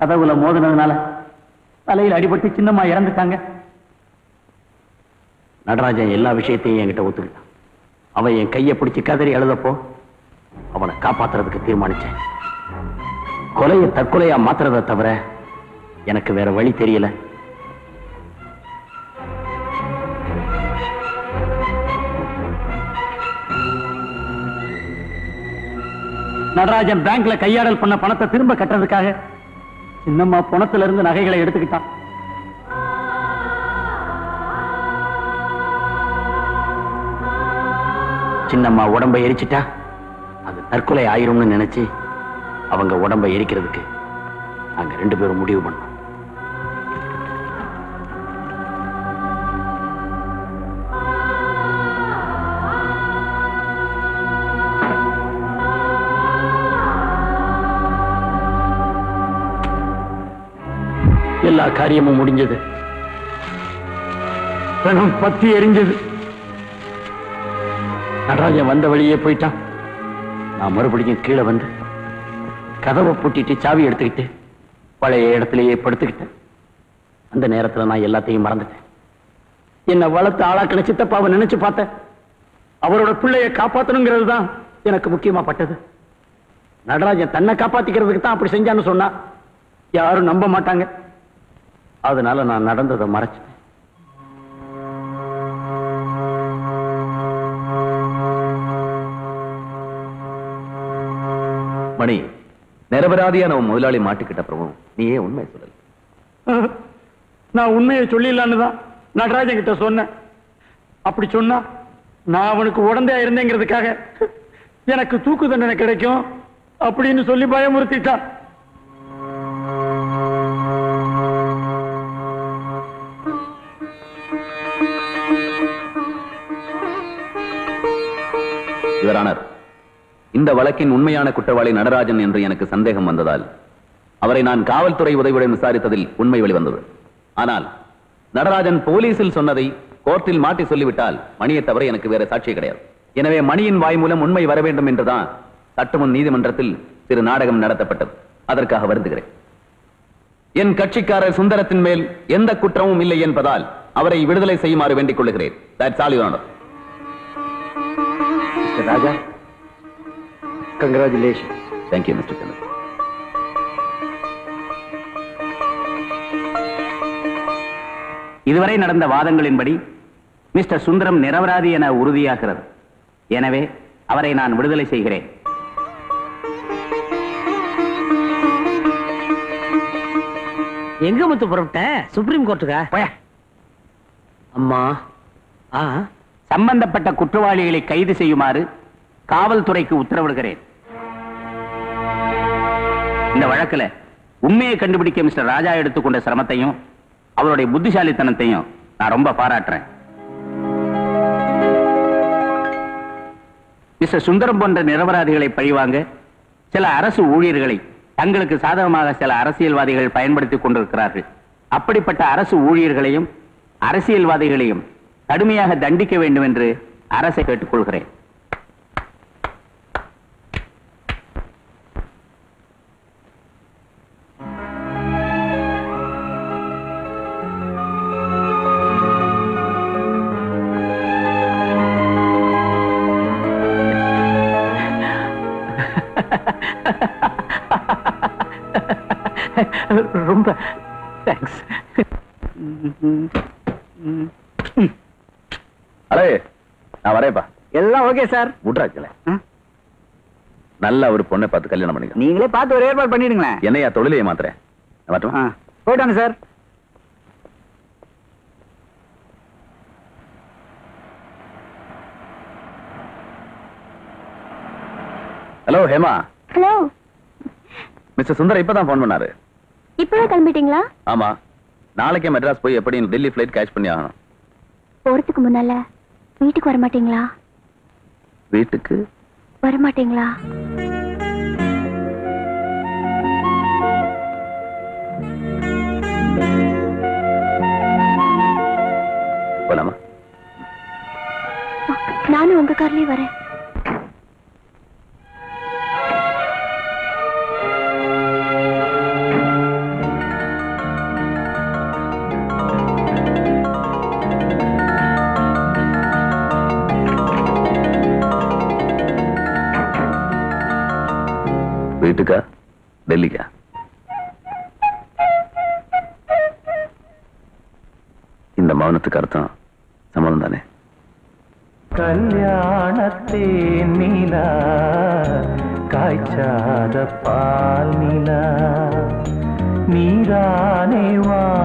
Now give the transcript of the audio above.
கதவுல மோதினதுனால தலையில் அடிபட்டு சின்னம்மா இறந்துட்டாங்க நடராஜன் எல்லா விஷயத்தையும் என்கிட்ட ஒத்துக்கிட்டான் அவன் என் கையை பிடிச்சு கதறி அழுதப்போ அவனை காப்பாத்துறதுக்கு தீர்மானிச்சேன் கொலையை தற்கொலையா மாத்துறதை தவிர எனக்கு வேற வழி தெரியல நடராஜன் பேங்க்ல கையாடல் பண்ண பணத்தை திரும்ப கட்டுறதுக்காக சின்னம்மா பணத்துல இருந்து நகைகளை எடுத்துக்கிட்டான் சின்னம்மா உடம்ப எரிச்சிட்டா அது தற்கொலை ஆயிரும்னு நினைச்சு அவங்க உடம்ப எரிக்கிறதுக்கு நாங்க ரெண்டு பேரும் முடிவு பண்ணோம் எல்லா காரியமும் முடிஞ்சது பணம் பத்தி எரிஞ்சது நடராஜன் வந்த வழியே போயிட்டான் நான் மறுபடியும் கீழே வந்து கதவை பூட்டிட்டு சாவி எடுத்துக்கிட்டு பழைய இடத்திலேயே படுத்துக்கிட்டேன் அந்த நேரத்துல நான் எல்லாத்தையும் மறந்துட்டேன் என்னை வளர்த்து ஆளாக்கின சித்தப்பாவை நினைச்சு பார்த்தேன் அவரோட பிள்ளைய காப்பாத்தணுங்கிறது தான் எனக்கு முக்கியமா பட்டது நடராஜன் தன்னை காப்பாத்திக்கிறதுக்கு தான் அப்படி செஞ்சான்னு சொன்னா யாரும் நம்ப மாட்டாங்க அதனால நான் நடந்ததை மறைச்சிட்டேன் மணி நிரபராதியான உன் முதலாளி மாட்டிக்கிட்ட அப்புறமும் நீ ஏன் உண்மை சொல்லல நான் உண்மையை சொல்லிடலான்னு தான் நடராஜன் கிட்ட சொன்னேன் அப்படி சொன்னா நான் அவனுக்கு உடந்தையா இருந்தேங்கிறதுக்காக எனக்கு தூக்கு தண்டனை கிடைக்கும் அப்படின்னு சொல்லி பயமுறுத்திட்டான் யுவரானர் இந்த வழக்கின் உண்மையான குற்றவாளி நடராஜன் என்று எனக்கு சந்தேகம் வந்ததால் அவரை நான் காவல்துறை உதவியுடன் விசாரித்ததில் உண்மை வெளிவந்தது ஆனால் நடராஜன் போலீசில் சொன்னதை கோர்ட்டில் மாட்டி சொல்லிவிட்டால் மணியை தவிர எனக்கு வேற சாட்சி கிடையாது எனவே மணியின் வாய் மூலம் உண்மை வர வேண்டும் என்றுதான் சட்டமுன் நீதிமன்றத்தில் சிறு நாடகம் நடத்தப்பட்டது அதற்காக வருந்துகிறேன் என் கட்சிக்காரர் சுந்தரத்தின் மேல் எந்த குற்றமும் இல்லை என்பதால் அவரை விடுதலை செய்யுமாறு வேண்டிக் கொள்ளுகிறேன் That's all, Your Honor. Mister Raja congratulation Thank you, Mr. Chandra. இதுவரை நடந்த வாதங்களின்படி மிஸ்டர் சுந்தரம் நிரபராதி என உறுதியாகிறது எனவே அவரை நான் விடுதலை செய்கிறேன் எங்க முத்து புறப்பட்ட சுப்ரீம் கோர்ட்டுக்கா போய. அம்மா ஆ சம்பந்தப்பட்ட குற்றவாளிகளை கைது செய்யுமாறு காவல்துறைக்கு உத்தரவிடுகிறேன் இந்த வழக்குல உண்மையை கண்டுபிடிக்க மிஸ்டர் ராஜா எடுத்துக்கொண்ட சிரமத்தையும் அவருடைய புத்திசாலித்தனத்தையும் நான் ரொம்ப பாராட்டுறேன் மிஸ்டர் சுந்தரம் போன்ற நிரபராதிகளை பழிவாங்க சில அரசு ஊழியர்களை தங்களுக்கு சாதகமாக சில அரசியல்வாதிகள் பயன்படுத்திக் கொண்டிருக்கிறார்கள் அப்படிப்பட்ட அரசு ஊழியர்களையும் அரசியல்வாதிகளையும் கடுமையாக தண்டிக்க வேண்டும் என்று அரசை கேட்டுக்கொள்கிறேன் ரொம்ப தேங்க்ஸ் அலே நான் வரேப்பா எல்லாம் ஓகே சார் விட்றாச்சுல நல்ல ஒரு பொண்ணை பார்த்து கல்யாணம் பண்ணிக்க நீங்களே பார்த்து ஒரு ஏற்பாடு பண்ணிடுங்களேன் என்னையா தொழிலையே மாத்துறேன் நான் வரட்டுமா? போயிட்டாங்க sir hello Hema hello mister Sundar இப்பதான் ஃபோன் பண்ணாரு இப்பவே கிளம்பிட்டீங்களா ஆமா நாளைக்கே மெட்ராஸ் போய் எப்படியும் டெல்லி ஃபிளைட் கேட்ச் பண்ணி ஆகணும் போறதுக்கு முன்னால வீட்டுக்கு வர மாட்டீங்களா வீட்டுக்கு வர மாட்டீங்களா போலாமா நானும் உங்க கார்லயே வரேன் வீட்டுக்கா டெல்லிக்கா இந்த மௌனத்துக்கு அர்த்தம் சம்மதம் தானே கல்யாணத்தே நிலா காய்ச்சாத பால் நிலா நீரானே வா